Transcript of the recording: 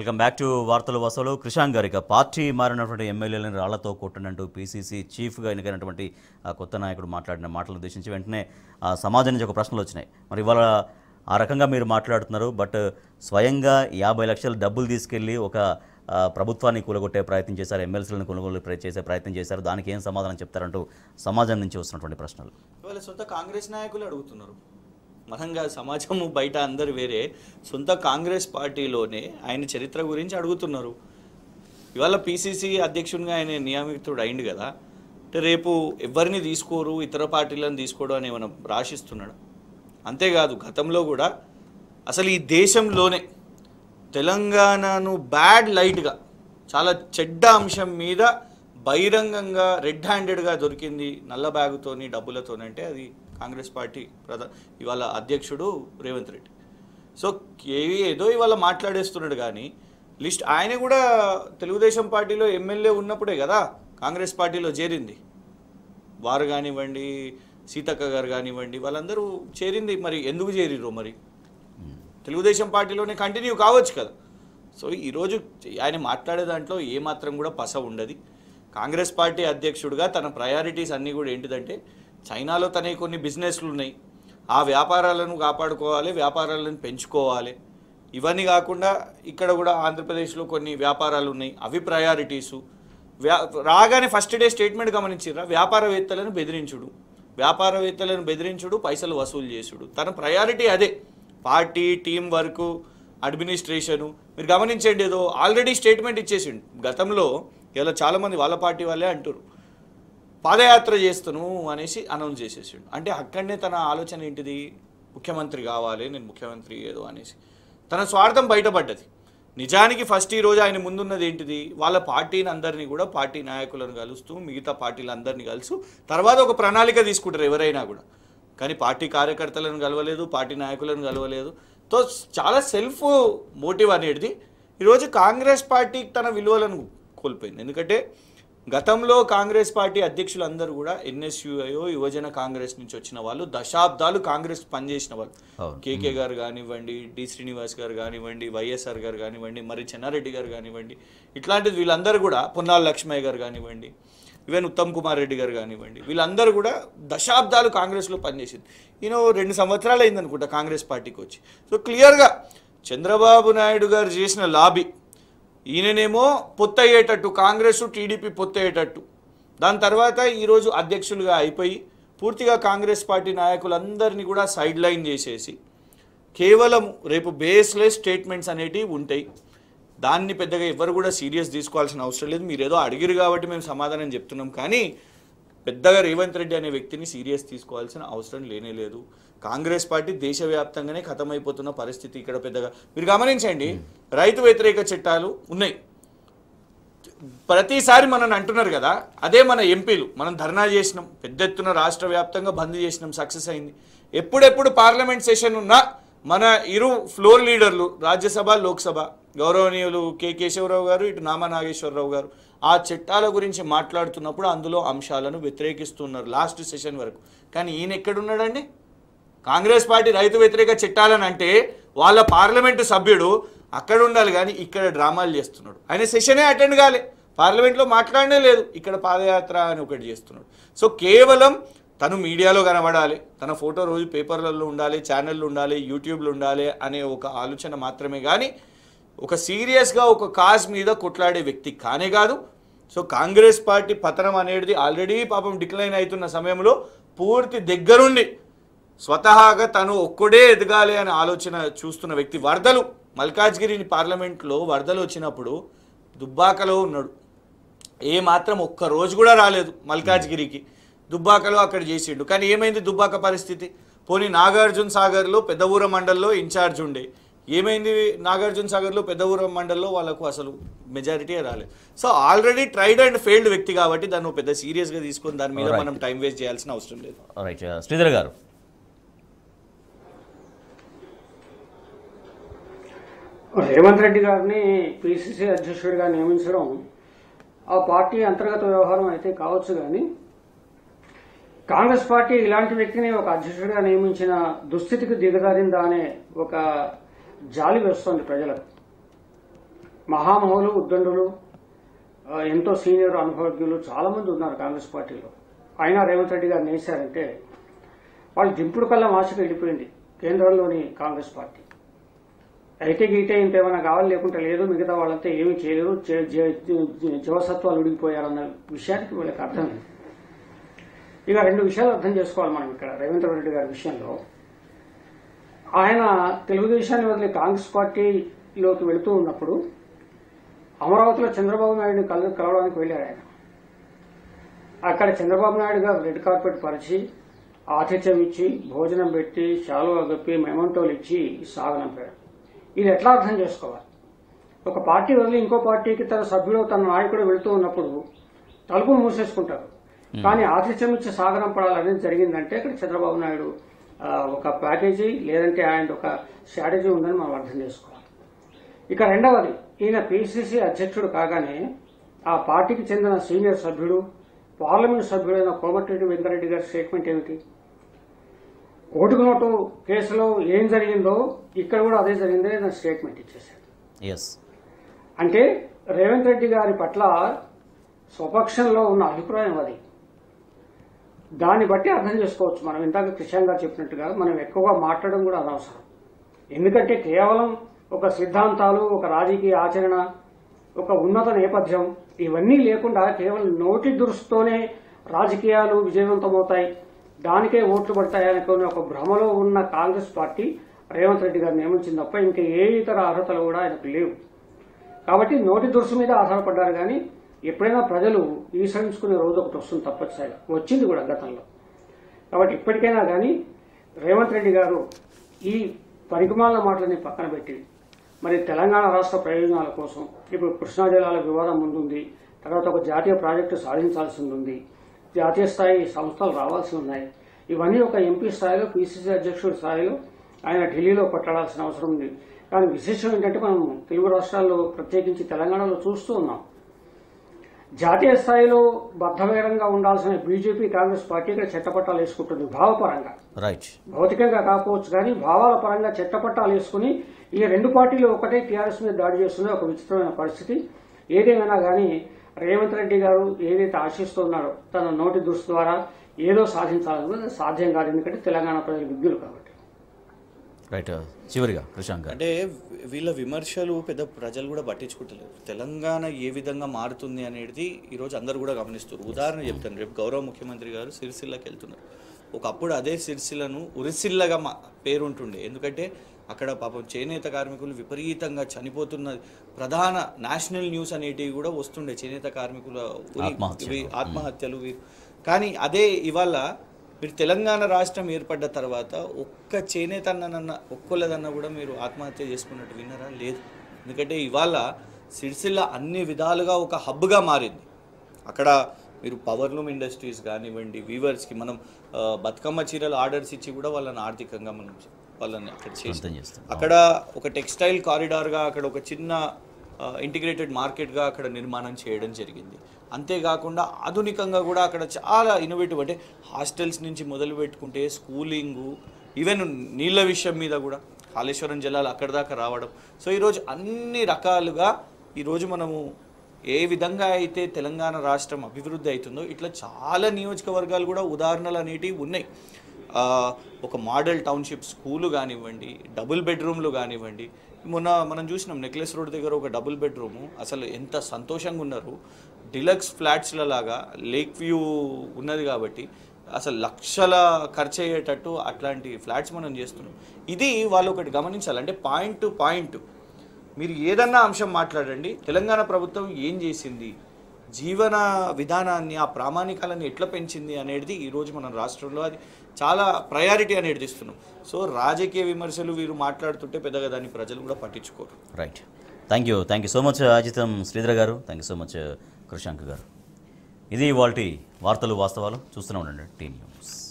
Welcome back to వార్తలు వసలు కృషాంక్ గారు ఇక పార్టీ మారినటువంటి ఎమ్మెల్యేలను రాళ్లతో కొట్టనంటూ పీసీసీ చీఫ్గా ఎన్నికైనటువంటి ఆ కొత్త నాయకుడు మాట్లాడిన మాటలు ఉద్దేశించి వెంటనే ఆ సమాజం నుంచి ఒక ప్రశ్నలు వచ్చినాయి మరి ఇవాళ ఆ రకంగా మీరు మాట్లాడుతున్నారు బట్ స్వయంగా యాభై లక్షల డబ్బులు తీసుకెళ్ళి ఒక ఆ, ప్రభుత్వాన్ని కూలగొట్టే ప్రయత్నం చేశారు ఎమ్మెల్సీలను కొనుగోలు ప్ర- చేసే ప్రయత్నం చేశారు దానికి ఏం సమాధానం చెప్తారంటూ సమాజం నుంచి వస్తున్నటువంటి ప్రశ్నలు ఇవాళ సొంత కాంగ్రెస్ నాయకులు అడుగుతున్నారు మనంగా సమాజము బయట అందరు వేరే సొంత కాంగ్రెస్ పార్టీలోనే ఆయన చరిత్ర గురించి అడుగుతున్నారు ఇవాళ పిసిసి అధ్యక్షునిగా ఆయన నియమితుడు అయింది కదా అంటే రేపు ఎవరిని తీసుకోరు ఇతర పార్టీలను తీసుకోవడం అని ఏమైనా రాశిస్తున్నాడు అంతేకాదు గతంలో కూడా అసలు ఈ దేశంలోనే తెలంగాణను బ్యాడ్ లైట్గా చాలా చెడ్డ అంశం మీద బహిరంగంగా రెడ్ హ్యాండెడ్గా దొరికింది నల్ల బ్యాగుతోని డబ్బులతోని అంటే అది కాంగ్రెస్ పార్టీ ప్రధా ఇవాళ అధ్యక్షుడు రేవంత్ రెడ్డి సో ఏ- ఏదో ఇవాళ మాట్లాడేస్తున్నాడు కానీ లిస్ట్ ఆయన కూడా తెలుగుదేశం పార్టీలో ఎమ్మెల్యే ఉన్నప్పుడే కదా కాంగ్రెస్ పార్టీలో చేరింది వారు కానివ్వండి సీతక్క గారు కానివ్వండి వాళ్ళందరూ చేరింది మరి ఎందుకు చేరిర్రు మరి తెలుగుదేశం పార్టీలోనే కంటిన్యూ కావచ్చు కదా సో ఈరోజు ఆయన మాట్లాడే దాంట్లో ఏమాత్రం కూడా పస ఉండదు కాంగ్రెస్ పార్టీ అధ్యక్షుడిగా తన ప్రయారిటీస్ అన్నీ కూడా ఏంటిదంటే చైనాలో తన కొన్ని బిజినెస్లు ఉన్నాయి ఆ వ్యాపారాలను కాపాడుకోవాలి వ్యాపారాలను పెంచుకోవాలి ఇవన్నీ కాకుండా ఇక్కడ కూడా ఆంధ్రప్రదేశ్లో కొన్ని వ్యాపారాలు ఉన్నాయి అవి ప్రయారిటీసు వ్యా రాగానే ఫస్ట్ డే స్టేట్మెంట్ గమనించిర్రా వ్యాపారవేత్తలను బెదిరించుడు వ్యాపారవేత్తలను బెదిరించుడు పైసలు వసూలు చేసుడు తన ప్రయారిటీ అదే పార్టీ టీం వర్క్ అడ్మినిస్ట్రేషను మీరు గమనించండి ఏదో ఆల్రెడీ స్టేట్మెంట్ ఇచ్చేసిండు గతంలో ఇలా చాలామంది వాళ్ళ పార్టీ వాళ్ళే అంటారు పాదయాత్ర చేస్తాను అనేసి అనౌన్స్ చేసేసిండు అంటే అక్కడనే తన ఆలోచన ఏంటిది ముఖ్యమంత్రి కావాలి నేను ముఖ్యమంత్రి ఏదో అనేసి తన స్వార్థం బయటపడ్డది నిజానికి ఫస్ట్ ఈ రోజు ఆయన ముందున్నది ఏంటిది వాళ్ళ పార్టీని అందరినీ కూడా పార్టీ నాయకులను కలుస్తూ మిగతా పార్టీలందరినీ కలుస్తూ తర్వాత ఒక ప్రణాళిక తీసుకుంటారు ఎవరైనా కూడా కానీ పార్టీ కార్యకర్తలను కలవలేదు పార్టీ నాయకులను కలవలేదు తో చాలా సెల్ఫ్ మోటివ్ అనేది ఈరోజు కాంగ్రెస్ పార్టీ తన విలువలను కోల్పోయింది ఎందుకంటే గతంలో కాంగ్రెస్ పార్టీ అధ్యక్షులందరూ కూడా ఎన్ఎస్యుఐఓ యువజన కాంగ్రెస్ నుంచి వచ్చిన వాళ్ళు దశాబ్దాలు కాంగ్రెస్ పనిచేసిన వాళ్ళు అవును. కేకే గారు కానివ్వండి డి శ్రీనివాస్ గారు కానివ్వండి వైఎస్ఆర్ గారు కానివ్వండి మరి చెన్నారెడ్డి గారు కానివ్వండి ఇట్లాంటిది వీళ్ళందరూ కూడా పొన్నాల లక్ష్మయ్య గారు కానివ్వండి ఈవెన్ ఉత్తమ్ కుమార్ రెడ్డి గారు కానివ్వండి వీళ్ళందరూ కూడా దశాబ్దాలు కాంగ్రెస్లో పనిచేసింది ఈయన ఓ రెండు సంవత్సరాలు అయింది అనుకుంటా కాంగ్రెస్ పార్టీకి వచ్చి సో క్లియర్గా చంద్రబాబు నాయుడు గారు చేసిన లాబీ ఈయననేమో పొత్తయ్యేటట్టు కాంగ్రెస్ టీడీపీ పొత్తయ్యేటట్టు దాని తర్వాత ఈరోజు అధ్యక్షులుగా అయిపోయి పూర్తిగా కాంగ్రెస్ పార్టీ నాయకులందరినీ కూడా సైడ్ లైన్ చేసేసి కేవలం రేపు బేస్లెస్ స్టేట్మెంట్స్ అనేటివి ఉంటాయి దాన్ని పెద్దగా ఎవరు కూడా సీరియస్ తీసుకోవాల్సిన అవసరం లేదు మీరు ఏదో అడిగిరు కాబట్టి మేము సమాధానం చెప్తున్నాం కానీ పెద్దగా రేవంత్ రెడ్డి అనే వ్యక్తిని సీరియస్ తీసుకోవాల్సిన అవసరం లేనే లేదు కాంగ్రెస్ పార్టీ దేశవ్యాప్తంగానే ఖతమైపోతున్న పరిస్థితి ఇక్కడ పెద్దగా మీరు గమనించండి రైతు వ్యతిరేక చట్టాలు ఉన్నాయి ప్రతిసారి మనం అంటున్నారు కదా అదే మన ఎంపీలు మనం ధర్నా చేసినాం పెద్ద ఎత్తున రాష్ట్ర వ్యాప్తంగా బంద్ చేసినాం సక్సెస్ అయింది ఎప్పుడెప్పుడు పార్లమెంట్ సెషన్ ఉన్నా మన ఇరు ఫ్లోర్ లీడర్లు రాజ్యసభ లోక్సభ గౌరవనీయులు కె కేశవరావు గారు ఇటు నామా నాగేశ్వరరావు గారు ఆ చట్టాల గురించి మాట్లాడుతున్నప్పుడు అందులో అంశాలను వ్యతిరేకిస్తున్నారు లాస్ట్ సెషన్ వరకు కానీ ఈయన ఎక్కడున్నాడండి కాంగ్రెస్ పార్టీ రైతు వ్యతిరేక చట్టాలని అంటే వాళ్ళ పార్లమెంటు సభ్యుడు అక్కడ ఉండాలి కానీ ఇక్కడ డ్రామాలు చేస్తున్నాడు ఆయన సెషనే అటెండ్ కాలే పార్లమెంట్లో మాట్లాడనే లేదు ఇక్కడ పాదయాత్ర అని ఒకటి చేస్తున్నాడు సో కేవలం తను మీడియాలో కనబడాలి తన ఫోటో రోజు పేపర్లలో ఉండాలి ఛానళ్ళు ఉండాలి యూట్యూబ్లో ఉండాలి అనే ఒక ఆలోచన మాత్రమే కానీ ఒక సీరియస్గా ఒక కాజ్ మీద కొట్లాడే వ్యక్తి కానే కాదు సో కాంగ్రెస్ పార్టీ పతనం అనేది ఆల్రెడీ పాపం డిక్లైన్ అవుతున్న సమయంలో పూర్తి దగ్గరుండి స్వతహాగా తను ఒక్కడే ఎదగాలి అనే ఆలోచన చూస్తున్న వ్యక్తి వరదలు మల్కాజ్గిరి పార్లమెంట్లో వరదలు వచ్చినప్పుడు దుబ్బాకలో ఉన్నాడు ఏ మాత్రం ఒక్క రోజు కూడా రాలేదు మల్కాజ్గిరికి దుబ్బాకలో అక్కడ చేసిండు కానీ ఏమైంది దుబ్బాక పరిస్థితి పోనీ నాగార్జున సాగర్లో పెద్ద ఊర మండల్లో ఇన్ఛార్జ్ ఉండే ఏమైంది నాగార్జున సాగర్లో పెద్ద ఊర మండల్లో వాళ్ళకు అసలు మెజారిటీ రాలేదు so already tried and failed వ్యక్తి కాబట్టి దాన్ని పెద్ద సీరియస్గా తీసుకొని దాని మీద Alright. మనం టైం వేస్ట్ చేయాల్సిన అవసరం లేదు రైట్ శ్రీధర్ గారు రేవంత్ రెడ్డి గారిని పిసిసి అధ్యక్షుడిగా నియమించడం ఆ పార్టీ అంతర్గత వ్యవహారం అయితే కావచ్చు కానీ కాంగ్రెస్ పార్టీ ఇలాంటి వ్యక్తిని ఒక అధ్యక్షుడిగా నియమించిన దుస్థితికి దిగజారిందా అనే ఒక జాలి వేస్తోంది ప్రజలకు మహామహులు ఉద్దండులు ఆ, ఎంతో సీనియర్ అనుభవజ్ఞులు చాలా మంది ఉన్నారు కాంగ్రెస్ పార్టీలో అయినా రేవంత్ రెడ్డి గారు నేసారంటే వాళ్ళు దింపుడు కల్లా మాసుకు వెళ్ళిపోయింది కేంద్రంలోని కాంగ్రెస్ పార్టీ అయితే గీతే ఇంకేమైనా కావాలి లేకుంటే లేదు మిగతా వాళ్ళంతా ఏమీ చేయలేరు జ- జ- జ- జీవసత్వాలు ఉడిగిపోయారన్న విషయానికి వీళ్ళకి అర్థం లేదు ఇక రెండు విషయాలు అర్థం చేసుకోవాలి మనం ఇక్కడ రేవంత్ రెడ్డి గారి విషయంలో ఆయన తెలుగుదేశాన్ని వదిలి కాంగ్రెస్ పార్టీలోకి వెళుతూ ఉన్నప్పుడు అమరావతిలో చంద్రబాబు నాయుడిని కల కలవడానికి వెళ్ళాడు ఆయన అక్కడ చంద్రబాబు నాయుడు గారు రెడ్ కార్పెట్ పరిచి ఆతిథ్యం ఇచ్చి భోజనం పెట్టి శాలువా గప్పి మెమంటోలు ఇచ్చి సాగనంపాడు ఇది ఎట్లా అర్థం చేసుకోవాలి ఒక పార్టీ వదిలి ఇంకో పార్టీకి తన సభ్యుడు తన నాయకుడు వెళుతూ ఉన్నప్పుడు తలుపు మూసేసుకుంటారు కానీ ఆతిథ్యం ఇచ్చి సాగనంపడాలనేది జరిగిందంటే ఇక్కడ చంద్రబాబు నాయుడు ఆ, ఒక ప్యాకేజీ లేదంటే ఆయన ఒక స్ట్రాటజీ ఉందని మనం అర్థం చేసుకోవాలి ఇక రెండవది ఈయన పిసిసి అధ్యక్షుడు కాగానే ఆ పార్టీకి చెందిన సీనియర్ సభ్యుడు పార్లమెంట్ సభ్యుడైన కోమటిరెడ్డి వెంకరెడ్డి గారి స్టేట్మెంట్ ఏమిటి ఓటుకు నోటు కేసులో ఏం జరిగిందో ఇక్కడ కూడా అదే జరిగిందే నా స్టేట్మెంట్ ఇచ్చేశాడు ఎస్ అంటే రేవంత్ రెడ్డి గారి పట్ల స్వపక్షంలో ఉన్న అభిప్రాయం అది దాన్ని బట్టి అర్థం చేసుకోవచ్చు మనం ఇందాక కిషన్ గారు చెప్పినట్టుగా మనం ఎక్కువగా మాట్లాడడం కూడా అనవసరం ఎందుకంటే కేవలం ఒక సిద్ధాంతాలు ఒక రాజకీయ ఆచరణ ఒక ఉన్నత నేపథ్యం ఇవన్నీ లేకుండా కేవలం నోటి దురుస్తోనే రాజకీయాలు విజయవంతమవుతాయి దానికే ఓట్లు పడతాయి అనుకునే ఒక భ్రమలో ఉన్న కాంగ్రెస్ పార్టీ రేవంత్ రెడ్డి గారు నియమించింది తప్ప ఇంకా ఏ ఇతర అర్హతలు కూడా ఆయనకు లేవు కాబట్టి నోటి దురుసు మీద ఆధారపడ్డారు కానీ ఎప్పుడైనా ప్రజలు ఈసరించుకునే రోజు ఒకటి వస్తుంది తప్పనిసరిగా వచ్చింది కూడా గతంలో కాబట్టి ఇప్పటికైనా కానీ రేవంత్ రెడ్డి గారు ఈ పరిగమాల మాటలని పక్కన పెట్టి మరి తెలంగాణ రాష్ట్ర ప్రయోజనాల కోసం ఇప్పుడు కృష్ణా జిల్లాల వివాదం ముందుంది తర్వాత ఒక జాతీయ ప్రాజెక్టు సాధించాల్సి ఉంది జాతీయ స్థాయి సంస్థలు రావాల్సి ఉన్నాయి ఇవన్నీ ఒక ఎంపీ స్థాయిలో పిసిసి అధ్యక్షుడి స్థాయిలో ఆయన ఢిల్లీలో కొట్లాడాల్సిన అవసరం ఉంది కానీ విశేషం ఏంటంటే మనం తెలుగు రాష్ట్రాల్లో ప్రత్యేకించి తెలంగాణలో చూస్తూ ఉన్నాం జాతీయ స్థాయిలో బద్దవేరంగా ఉండాల్సిన బీజేపీ కాంగ్రెస్ పార్టీ ఇక్కడ చట్టపట్టాలు వేసుకుంటుంది భావపరంగా రైట్ భౌతికంగా కాకపోవచ్చు కానీ భావాల పరంగా చట్టపట్టాలు వేసుకుని ఈ రెండు పార్టీలు ఒకటే టీఆర్ఎస్ మీద దాడి చేస్తున్న ఒక విచిత్రమైన పరిస్థితి ఏదేమైనా కానీ రేవంత్ రెడ్డి గారు ఏదైతే ఆశిస్తున్నారో తన నోటి దృష్టి ద్వారా ఏదో సాధించాలనుకుంటే అది సాధ్యం కాదు ఎందుకంటే తెలంగాణ ప్రజలు విజ్ఞులు కాబట్టి రైట్ చివరిగా కృషాంక్ గారు అంటే వీళ్ళ విమర్శలు పెద్ద ప్రజలు కూడా పట్టించుకుంటలేరు తెలంగాణ ఏ విధంగా మారుతుంది అనేది ఈరోజు అందరూ కూడా గమనిస్తారు ఉదాహరణ చెప్తాను రేపు గౌరవ ముఖ్యమంత్రి గారు సిరిసిల్లకి వెళ్తున్నారు ఒకప్పుడు అదే సిరిసిల్లను ఉరిసిల్లగా మా పేరు ఉంటుండే ఎందుకంటే అక్కడ పాపం చేనేత కార్మికులు విపరీతంగా చనిపోతున్న ప్రధాన నేషనల్ న్యూస్ అనేటివి కూడా వస్తుండే చేనేత కార్మికుల ఉరి- ఆత్మహత్యలు. ఇవి ఆత్మహత్యలు వీరు కానీ అదే ఇవాళ మీరు తెలంగాణ రాష్ట్రం ఏర్పడ్డ తర్వాత ఒక్క చేనేత అన్ననన్న ఒక్కొల్లదన్న కూడా మీరు ఆత్మహత్య చేసుకున్నట్టు విన్నారా లేదు ఎందుకంటే ఇవాళ సిరిసిల్ల అన్ని విధాలుగా ఒక హబ్గా మారింది అక్కడ మీరు పవర్లూమ్ ఇండస్ట్రీస్ కానివ్వండి వీవర్స్కి మనం ఆ, బతుకమ్మ చీరలు ఆర్డర్స్ ఇచ్చి కూడా వాళ్ళని ఆర్థికంగా మనం వాళ్ళని అక్కడ చేసి అర్థం చేస్తాం అక్కడ ఒక టెక్స్టైల్ కారిడార్గా అక్కడ ఒక చిన్న ఇంటిగ్రేటెడ్ మార్కెట్గా అక్కడ నిర్మాణం చేయడం జరిగింది అంతేకాకుండా ఆధునికంగా కూడా అక్కడ చాలా ఇన్నోవేటివ్ అంటే హాస్టల్స్ నుంచి మొదలు పెట్టుకుంటే స్కూలింగు ఈవెన్ నీళ్ళ విషయం మీద కూడా కాళేశ్వరం జలాలు అక్కడ దాకా రావడం సో ఈరోజు అన్ని రకాలుగా ఈరోజు మనము ఏ విధంగా అయితే తెలంగాణ రాష్ట్రం అభివృద్ధి అవుతుందో ఇట్లా చాలా నియోజకవర్గాలు కూడా ఉదాహరణలు అనేటివి ఉన్నాయి ఆ, ఒక మోడల్ టౌన్షిప్ స్కూలు కానివ్వండి డబుల్ బెడ్రూమ్లు కానివ్వండి మొన్న మనం చూసినాం నెక్లెస్ రోడ్ దగ్గర ఒక డబుల్ బెడ్రూము అసలు ఎంత సంతోషంగా ఉన్నారు డిలక్స్ ఫ్లాట్స్ల లాగా లేక్ వ్యూ ఉన్నది కాబట్టి అసలు లక్షల ఖర్చు అయ్యేటట్టు అట్లాంటి ఫ్లాట్స్ మనం చేస్తున్నాం ఇది వాళ్ళు ఒకటి గమనించాలి అంటే పాయింట్ టు పాయింట్ మీరు ఏదన్నా అంశం మాట్లాడండి తెలంగాణ ప్రభుత్వం ఏం చేసింది జీవన విధానాన్ని ఆ ప్రామాణికాలను ఎట్లా పెంచింది అనేది ఈరోజు మన రాష్ట్రంలో అది చాలా ప్రయారిటీ అనేది ఇస్తున్నాం సో రాజకీయ విమర్శలు వీరు మాట్లాడుతుంటే పెద్దగా దాన్ని ప్రజలు కూడా పట్టించుకోరు right thank you thank you so much Ajitham Sridhar garu thank you so much Krishank garu ఇది ఇవాల్టి వార్తలు వాస్తవాలు చూస్తూనే ఉండండి టీ న్యూస్